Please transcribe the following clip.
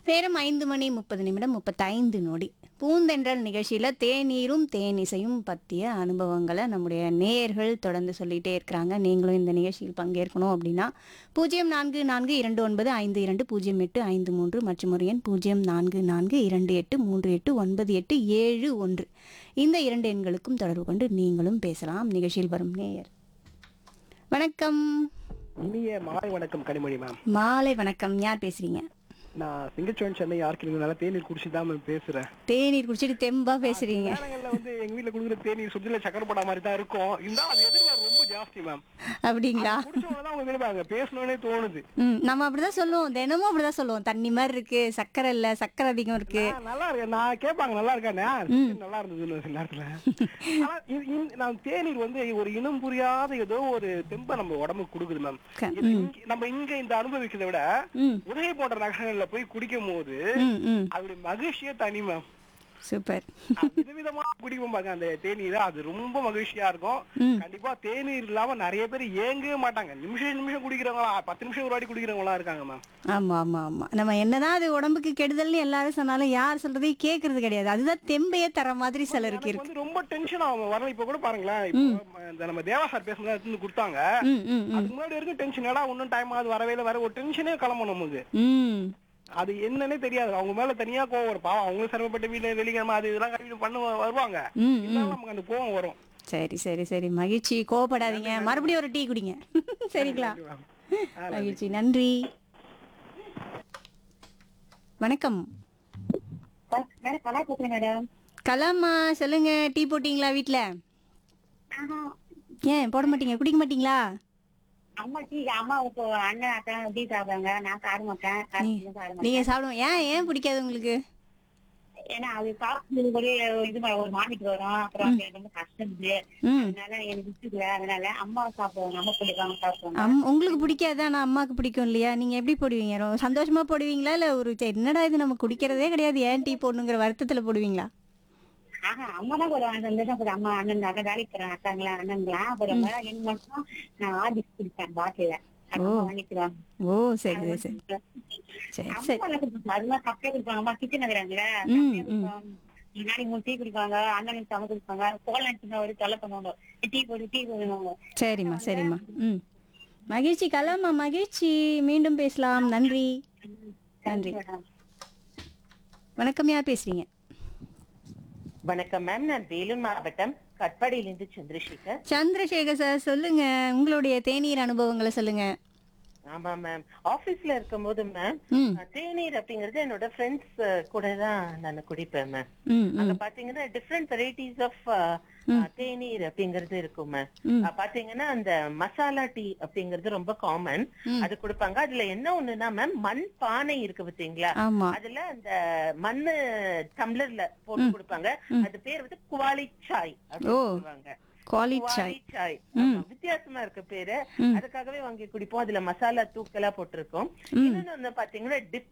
நேரம் ஐந்து மணி முப்பது நிமிடம் முப்பத்தைந்து நொடி பூந்தென்றல் நிகழ்ச்சியில் தேநீரும் தேனிசையும் பற்றிய அனுபவங்களை நம்முடைய நேயர்கள் தொடர்ந்து சொல்லிகிட்டே இருக்கிறாங்க நீங்களும் இந்த நிகழ்ச்சியில் பங்கேற்கணும் அப்படின்னா பூஜ்ஜியம் நான்கு நான்கு இரண்டு ஒன்பது ஐந்து இரண்டு பூஜ்ஜியம் எட்டு ஐந்து மூன்று மற்றும் ஒரு எண் பூஜ்ஜியம் நான்கு நான்கு இரண்டு எட்டு மூன்று எட்டு ஒன்பது எட்டு ஏழு ஒன்று இந்த இரண்டு எண்களுக்கும் தொடர்பு கொண்டு நீங்களும் பேசலாம் நிகழ்ச்சியில் வரும் நேயர் வணக்கம் இனிய மாலை வணக்கம் கனிமொழி மேம் மாலை வணக்கம் யார் பேசுறீங்க நான் சிங்கச்சோன் சென்னை யாருக்கு நல்லா தேநீர் குடிச்சு தான் மேம் பேசுறேன் தேநீர் குடிச்சிட்டு தெம்பா பேசுறீங்க நேரங்கள்ல வந்து எங்க வீட்ல குடுக்குற தேநீர் சுற்றில சக்கரை போடா மாதிரி தான் இருக்கும் இருந்தாலும் அது எதிர்பார்ப்பு ரொம்ப ஜாஸ்தி மேம் அப்படிங்களா குடிச்சவங்க தான் அவங்க நினைப்பாங்க பேசணும்னே தோணுது ம் நம்ம அப்படிதான் சொல்லுவோம் தினமும் அப்படிதான் சொல்லுவோம் தண்ணி மாதிரி இருக்கு சக்கரை இல்ல சக்கரை அதிகம் இருக்கு ஆ, நல்லா இருக்கு நான் கேட்பாங்க நல்லா இருக்கானே நல்லா இருந்ததுன்னு சில நேரத்துல ஆனா இது- இந்த- நான் தேநீர் வந்து ஒரு இனம் புரியாத ஏதோ ஒரு தெம்ப நம்ம உடம்புக்கு கொடுக்குது மேம் க- இது இங்க- நம்ம இங்க இந்த அனுபவிக்கிறதை விட ம் உதகை போன்ற நகரங்கள்ல போய் குடிக்கும் போது ம் ம் அதோட மகிழ்ச்சியே தனி மேம் சூப்பர் விதவிதமா குடிப்போம் பாருங்க அந்த தேநீர் அது ரொம்ப மகிழ்ச்சியா இருக்கும் ம். கண்டிப்பா தேநீர் இல்லாம நிறைய பேர் ஏங்கவே மாட்டாங்க நிமிஷம் நிமிஷம் குடிக்கிறவங்களா பத்து நிமிஷம் ஒரு வாட்டி குடிக்கிறவங்களா இருக்காங்க மேம் ஆமா ஆமா ஆமா நம்ம என்னதான் அது உடம்புக்கு கெடுதல்னு எல்லாரும் சொன்னாலும் யார் சொல்றதையும் கேக்குறது கிடையாது அதுதான் தெம்பையே தர மாதிரி சிலருக்கு எனக்கு இருக்கு வந்து ரொம்ப டென்ஷன் ஆகும் வரல இப்ப கூட பாருங்களேன் இப்போ இந்த நம்ம தேவா சார் பேசுனதா எடுத்து கொடுத்தாங்க ம் ம் ம் அதுக்கு முன்னாடி வரைக்கும் டென்ஷன் ஏடா ஒன்னும் டைம் ஆகுது வரவே இல்லை வர ஒரு டென்ஷனே கிளம்பணும் நமக்கு ம் அது என்னன்னே தெரியாது அவங்க மேல தனியா கோவம் வரும் பாவம் அவங்களும் சிரமப்பட்ட வீட்டுல வெளிக்கிழமை அது இதெல்லாம் கழிவு பண்ண வருவாங்க ம் ம் இருந்தாலும் நமக்கு அந்த கோவம் வரும் சரி சரி சரி மகிழ்ச்சி கோவப்படாதீங்க மறுபடியும் ஒரு டீ குடிங்க சரிங்களா ஆ, மகிழ்ச்சி நன்றி வணக்கம் மேடம் நல்லா பேசுறேன் மேடம் கலாமா சொல்லுங்க டீ போட்டீங்களா வீட்ல ஏன் போட மாட்டீங்க குடிக்க மாட்டீங்களா அம்மா டீ அம்மா இப்போ அண்ணன் அக்கா டீ சாப்பிடுவாங்க நான் சாப்பிட மாட்டேன் காசு சாப்பிட மாட்டேன் நீங்க சாப்பிடுவோம் ஏன் ஏன் பிடிக்காது உங்களுக்கு ஏன்னா அது சாப்பிட்டு ஒரு இது ம- ஒரு மாமிக்கு வரும் அப்புறம் அது ரொம்ப கஷ்டம் இது ம் அதனால எனக்கு பிடிக்கல அதனால அம்மா சாப்பிடுவாங்க அம்மா பிடிக்காம சாப்பிடுவாங்க அம் உங்களுக்கு பிடிக்காது ஆனா அம்மாக்கு பிடிக்கும் இல்லையா நீங்க எப்படி போடுவீங்க ரொம்ப சந்தோஷமா போடுவீங்களா இல்ல ஒரு சே, என்னடா இது நம்ம குடிக்கிறதே கிடையாது ஏன் டீ போடணுங்கிற வருத்தத்துல போடுவீங்களா ஆஹா அம்மா தான் போடுவாங்க சந்தோஷம் போடுவாங்க அம்மா அண்ணன் அக்கா வேலைக்கு போறாங்க அக்காங்களா அண்ணங்களா அப்புறம் எனக்கு மட்டும் நான் ஆதிஸ் குடிப்பேன் பாட்டில அம்மா வாங்கிக்குவாங்க ஓ சரி சரி சரி சரி சரி அம்மா எல்லாம் குடிப்பாங்க அதெல்லாம் கப்பே குடிப்பாங்க அம்மா கிச்சன் நகராங்களே ம், கப்பே குடிப்பாங்க முன்னாடி மூணு டீ குடிப்பாங்க அண்ணனுக்கு சமை குடிப்பாங்க கோல் நினைச்சுன்னா ஒரு தொலை பண்ணுவாங்க டீ போடு டீ போடுவாங்க சரிம்மா சரிம்மா ம் மகிழ்ச்சி கலாமா மகிழ்ச்சி மீண்டும் பேசலாம் நன்றி நன்றி வணக்கம் யார் பேசுறீங்க வணக்கம் மேம் நான் வேலூர் மாவட்டம் கட்பாடியிலிருந்து சந்திரசேகர் சந்திரசேகர் சார் சொல்லுங்க உங்களுடைய தேநீர் அனுபவங்களை சொல்லுங்க ஆமா மேம் ஆபீஸ்ல இருக்கும்போது மேம் ம் தேநீர் அப்படிங்கறது என்னோட ஃப்ரெண்ட்ஸ் கூட தான் நான் குடிப்பேன் மேம் ம் அங்க ம் பாத்தீங்கன்னா டிஃப்ரெண்ட் வெரைட்டிஸ் ஆஃப் தேநீர் அப்படிங்கறது இருக்கும் மேம் ம். அஹ் பாத்தீங்கன்னா அந்த மசாலா டீ அப்படிங்கறது ரொம்ப காமன் ம். அது கொடுப்பாங்க அதுல என்ன ஒண்ணுன்னா மேம் மண் பானை இருக்கு பாத்தீங்களா ஆமா அதுல அந்த மண்ணு டம்ளர்ல போட்டு கொடுப்பாங்க அது பேர் வந்து குவாலி சாய் அப்படின்னு ஓ. சொல்லுவாங்க குவாலிட்டி சாய் குவாலி சாய் ஆமா, வித்தியாசமா இருக்கு பேரு அதுக்காகவே வாங்கி குடிப்போம் அதுல மசாலா தூக்கலா போட்டிருக்கோம் இன்னொன்னு வந்து பாத்தீங்கன்னா டிப்